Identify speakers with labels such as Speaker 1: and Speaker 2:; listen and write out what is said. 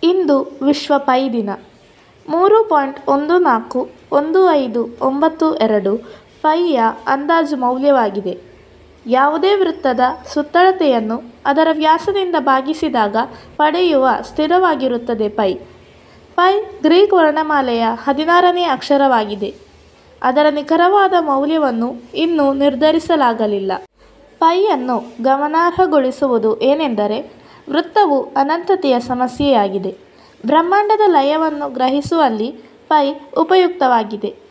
Speaker 1: ಇಂದು ವಿಶ್ವ ಪೈ ದಿನ ಮೂರು ಪಾಯಿಂಟ್ ಒಂದು ನಾಲ್ಕು ಒಂದು ಐದು ಒಂಬತ್ತು ಎರಡು ಪೈಯ ಅಂದಾಜು ಮೌಲ್ಯವಾಗಿದೆ ಯಾವುದೇ ವೃತ್ತದ ಸುತ್ತಳತೆಯನ್ನು ಅದರ ವ್ಯಾಸದಿಂದ ಭಾಗಿಸಿದಾಗ ಪಡೆಯುವ ಸ್ಥಿರವಾಗಿರುತ್ತದೆ ಪೈ ಪೈ ಗ್ರೀಕ್ ವರ್ಣಮಾಲೆಯ ಹದಿನಾರನೇ ಅಕ್ಷರವಾಗಿದೆ ಅದರ ನಿಖರವಾದ ಮೌಲ್ಯವನ್ನು ಇನ್ನೂ ನಿರ್ಧರಿಸಲಾಗಲಿಲ್ಲ ಪೈಯನ್ನು ಗಮನಾರ್ಹಗೊಳಿಸುವುದು ಏನೆಂದರೆ ವೃತ್ತವು ಅನಂತತೆಯ ಸಮಸ್ಯೆಯಾಗಿದೆ ಬ್ರಹ್ಮಾಂಡದ ಲಯವನ್ನು ಗ್ರಹಿಸುವಲ್ಲಿ ಪೈ ಉಪಯುಕ್ತವಾಗಿದೆ